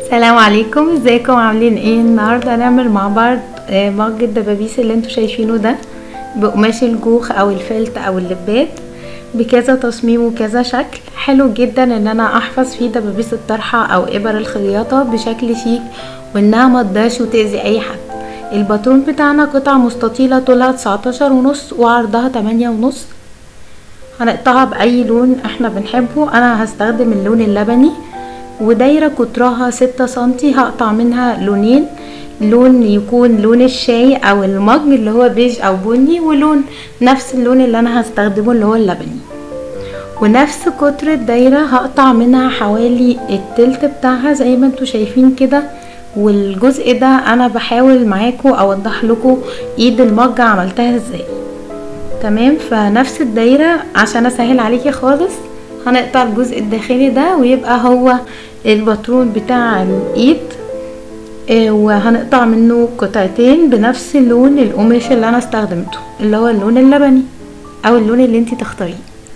السلام عليكم ازيكم عاملين ايه النهارده هنعمل مع بعض آه، مج الدبابيس اللي انتوا شايفينه ده بقماش الجوخ او الفلت او اللبات بكذا تصميم وكذا شكل حلو جدا ان انا احفظ فيه دبابيس الطرحه او ابر الخياطه بشكل شيك وانها ما تضيعش وتاذي اي حد الباترون بتاعنا قطعه مستطيله طولها 19 ونص وعرضها 8 ونص هنقطعها باي لون احنا بنحبه انا هستخدم اللون اللبني ودايرة قطرها ستة سنتي هقطع منها لونين لون يكون لون الشاي او المج اللي هو بيج او بني ولون نفس اللون اللي انا هستخدمه اللي هو اللبني ونفس قطر الدايرة هقطع منها حوالي التلت بتاعها زي ما انتوا شايفين كده والجزء ده انا بحاول معاكم اوضح لكم ايد المج عملتها ازاي تمام فنفس الدايرة عشان اسهل عليكي خالص هنقطع الجزء الداخلي ده ويبقى هو الباترون بتاع الايد آه، وهنقطع منه قطعتين بنفس لون القماش اللي انا استخدمته اللي هو اللون اللبني او اللون اللي انتي تختاريه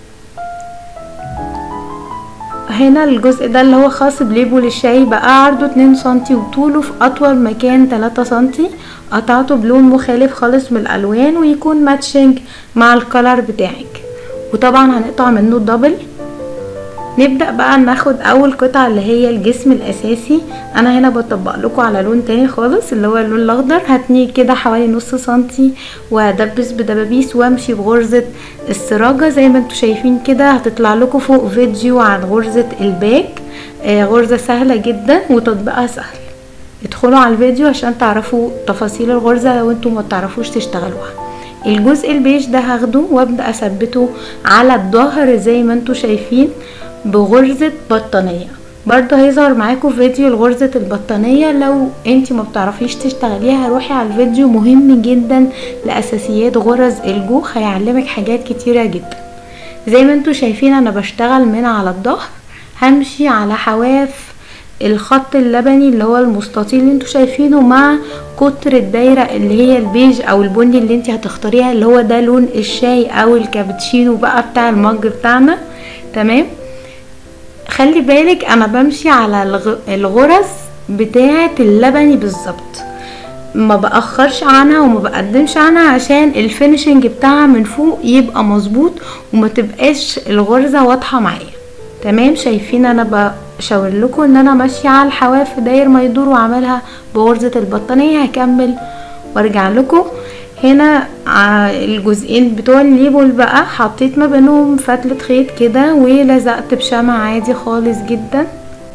هنا الجزء ده اللي هو خاص بليبل الشاي بقى عرضه 2 سنتي وطوله في اطول مكان 3 سنتي قطعته بلون مخالف خالص من الالوان ويكون ماتشنج مع الكلر بتاعك وطبعا هنقطع منه الدبل نبدأ بقى ناخد اول قطعة اللي هي الجسم الاساسي انا هنا بطبق لكم على لون تاني خالص اللي هو اللون الاخضر هتنيه كده حوالي نص سنتي وادبس بدبابيس وامشي بغرزة السراجة زي ما انتوا شايفين كده هتطلع لكم فوق فيديو عن غرزة الباك آه غرزة سهلة جدا وتطبيقها سهل ادخلوا على الفيديو عشان تعرفوا تفاصيل الغرزة لو انتوا ما بتعرفوش تشتغلوها الجزء البيج ده هاخده وابدا اثبته على الظهر زي ما انتوا شايفين بغرزة بطانية برضه هيظهر معاكم فيديو لغرزة البطانية لو انتي ما بتعرفيش تشتغليها روحي على الفيديو مهم جدا لاساسيات غرز الجوخ هيعلمك حاجات كتيرة جدا زي ما انتوا شايفين انا بشتغل من على الظهر همشي على حواف الخط اللبني اللي هو المستطيل اللي انتوا شايفينه مع قطر الدايرة اللي هي البيج او البني اللي انتي هتختاريها اللي هو ده لون الشاي او الكابتشينو بقى بتاع المج بتاعنا تمام خلي بالك انا بمشي على الغ- الغرز بتاعة اللبني بالظبط ما باخرش عنها وما بقدمش عنها عشان الفينيشنج بتاعها من فوق يبقى مظبوط وما تبقاش الغرزة واضحة معايا تمام شايفين انا بشاور لكم ان انا ماشية على الحواف داير ما يدور واعملها بغرزة البطانية هكمل وارجع لكم هنا ع- الجزئين بتوع الليبل بقى حطيت ما بينهم فتلة خيط كده ولزقت بشمع عادي خالص جدا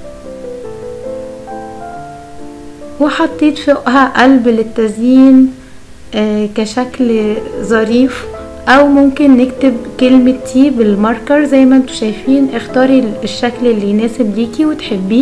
وحطيت فوقها قلب للتزيين آه، كشكل ظريف او ممكن نكتب كلمة تي بالماركر زي ما انتوا شايفين اختاري الشكل اللي يناسب ليكي وتحبيه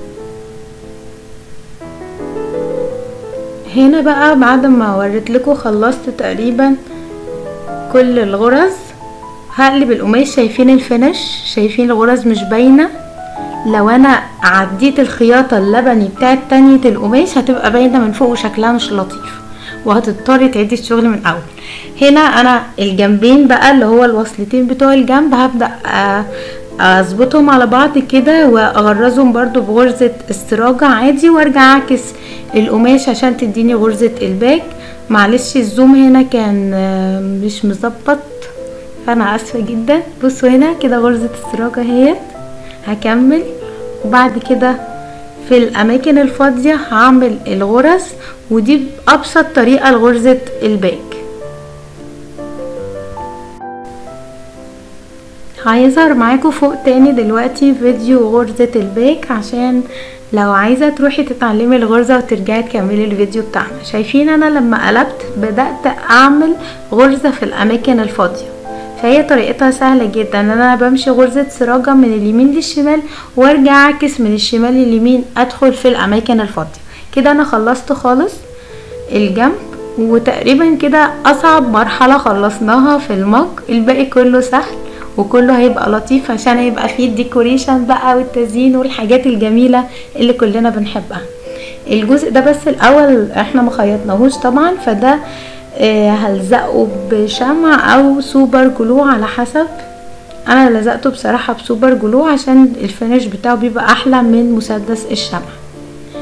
هنا بقى بعد ما وريت لكم خلصت تقريبا كل الغرز هقلب القماش شايفين الفينش شايفين الغرز مش باينه لو انا عديت الخياطه اللبني بتاعت تانية القماش هتبقى باينه من فوق وشكلها مش لطيف وهتضطري تعيدي الشغل من اول هنا انا الجنبين بقى اللي هو الوصلتين بتوع الجنب هبدا آه، اظبطهم على بعض كده واغرزهم برضو بغرزة السراجة عادي وارجع اعكس القماش عشان تديني غرزة الباك معلش الزوم هنا كان آه، مش مظبط فانا اسفة جدا بصوا هنا كده غرزة السراجة اهيت هكمل وبعد كده في الاماكن الفاضية هعمل الغرز ودي بابسط طريقة لغرزة الباك هيظهر معاكم فوق تاني دلوقتي فيديو غرزة الباك عشان لو عايزة تروحي تتعلمي الغرزة وترجعي تكملي الفيديو بتاعنا شايفين انا لما قلبت بدأت اعمل غرزة في الاماكن الفاضية فهي طريقتها سهلة جدا ان انا بمشي غرزة سراجة من اليمين للشمال وارجع اعكس من الشمال لليمين ادخل في الاماكن الفاضية كده انا خلصت خالص الجنب وتقريبا كده اصعب مرحلة خلصناها في المج الباقي كله سهل وكله هيبقى لطيف عشان هيبقى فيه الديكوريشن بقى والتزيين والحاجات الجميلة اللي كلنا بنحبها الجزء ده بس الاول احنا ما خيطناهوش طبعا فده آه، هلزقه بشمع او سوبر جلو على حسب انا لزقته بصراحة بسوبر جلو عشان الفينش بتاعه بيبقى احلى من مسدس الشمع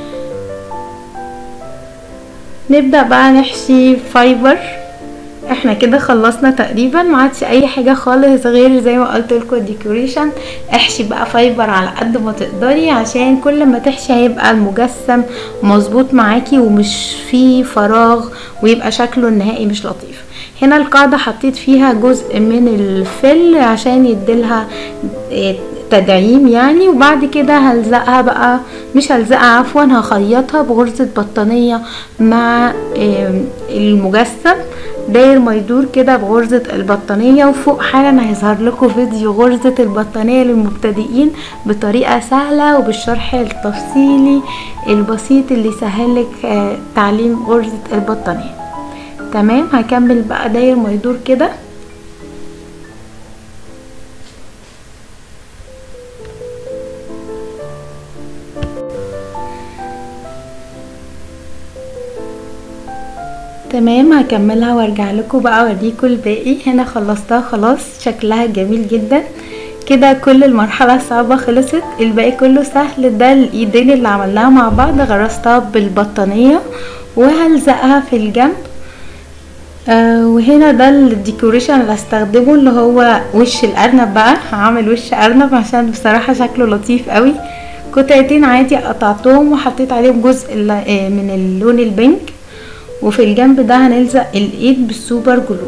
نبدأ بقى نحشي فايبر احنا كده خلصنا تقريبا ما عادش اي حاجه خالص غير زي ما قلت لكم الديكوريشن احشي بقى فايبر على قد ما تقدري عشان كل ما تحشي هيبقى المجسم مظبوط معاكي ومش فيه فراغ ويبقى شكله النهائي مش لطيف هنا القاعده حطيت فيها جزء من الفل عشان يديلها تدعيم يعني وبعد كده هلزقها بقى مش هلزقها عفوا هخيطها بغرزة بطانية مع المجسم داير ما يدور كده بغرزة البطانية وفوق حالا هيظهر لكم فيديو غرزة البطانية للمبتدئين بطريقة سهلة وبالشرح التفصيلي البسيط اللي يسهلك تعليم غرزة البطانية تمام هكمل بقى داير ما يدور كده تمام هكملها وارجع لكم بقى اوريكم الباقي هنا خلصتها خلاص شكلها جميل جدا كده كل المرحلة الصعبة خلصت الباقي كله سهل ده الايدين اللي عملناها مع بعض غرستها بالبطانية وهلزقها في الجنب آه وهنا ده الديكوريشن اللي هستخدمه اللي هو وش الارنب بقى هعمل وش ارنب عشان بصراحة شكله لطيف قوي قطعتين عادي قطعتهم وحطيت عليهم جزء من اللون البينك وفي الجنب ده هنلزق الايد بالسوبر جلو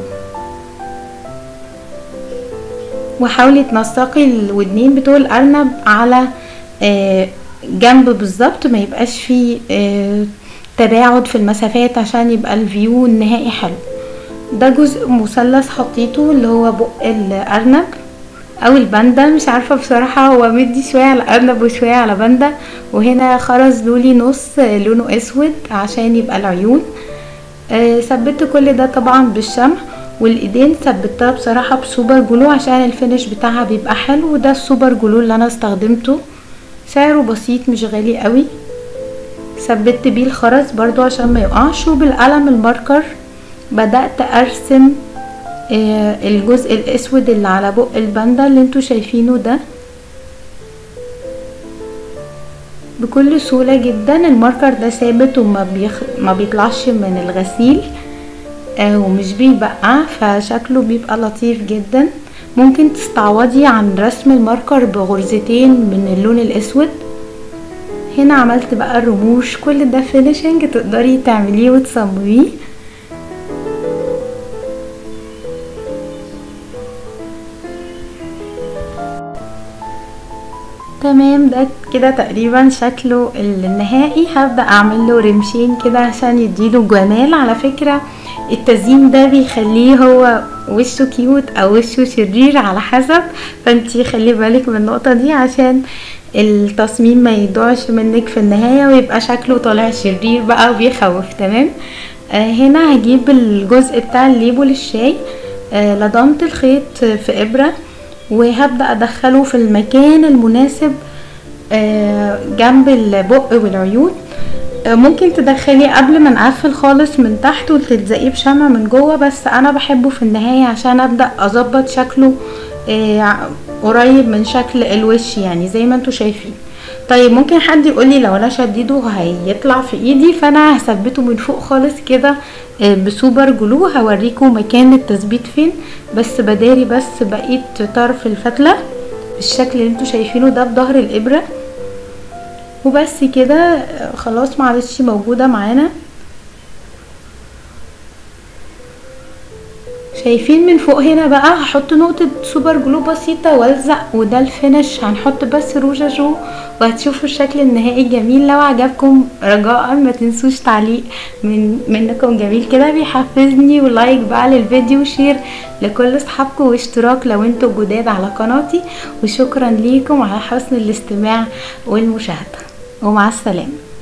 وحاولي تنسقي الودنين بتوع الارنب على آه جنب بالظبط ما يبقاش فيه آه تباعد في المسافات عشان يبقى الفيو النهائي حلو ده جزء مثلث حطيته اللي هو بق الارنب او الباندا مش عارفه بصراحه هو مدي شويه على ارنب وشويه على باندا وهنا خرز لولي نص لونه اسود عشان يبقى العيون آه ثبت كل ده طبعا بالشمع والايدين ثبتها بصراحة بسوبر جلو عشان الفينش بتاعها بيبقى حلو وده السوبر جلو اللي انا استخدمته سعره بسيط مش غالي قوي ثبت بيه الخرز برضو عشان ما يقعش وبالقلم الماركر بدأت ارسم آه الجزء الاسود اللي على بق الباندا اللي انتوا شايفينه ده بكل سهولة جدا الماركر ده ثابت وما بيخ... ما بيطلعش من الغسيل آه ومش بيبقع فشكله بيبقى لطيف جدا ممكن تستعوضي عن رسم الماركر بغرزتين من اللون الاسود هنا عملت بقى الرموش كل ده فينيشنج تقدري تعمليه وتصمميه تمام ده كده تقريبا شكله النهائي هبدأ اعمل له رمشين كده عشان يديله جمال على فكرة التزيين ده بيخليه هو وشه كيوت او وشه شرير على حسب فانتي خلي بالك من النقطة دي عشان التصميم ما يضيعش منك في النهاية ويبقى شكله طالع شرير بقى وبيخوف تمام آه هنا هجيب الجزء بتاع الليبل الشاي آه لضمت الخيط في ابره وهبدأ ادخله في المكان المناسب جنب البق والعيون ممكن تدخليه قبل ما نقفل خالص من تحت وتلزقيه بشمع من جوه بس انا بحبه في النهاية عشان ابدأ اظبط شكله قريب من شكل الوش يعني زي ما انتوا شايفين طيب ممكن حد يقولي لو انا شديده هيطلع في ايدي فانا هثبته من فوق خالص كده بسوبر جلو هوريكم مكان التثبيت فين بس بداري بس بقيت طرف الفتلة بالشكل اللي انتوا شايفينه ده بظهر الابرة وبس كده خلاص معلش موجودة معانا شايفين من فوق هنا بقى هحط نقطة سوبر جلو بسيطة والزق وده الفينش هنحط بس روجا جو وهتشوفوا الشكل النهائي جميل لو عجبكم رجاء ما تنسوش تعليق من منكم جميل كده بيحفزني ولايك بقى للفيديو وشير لكل اصحابكم واشتراك لو انتوا جداد على قناتي وشكرا ليكم على حسن الاستماع والمشاهدة ومع السلامه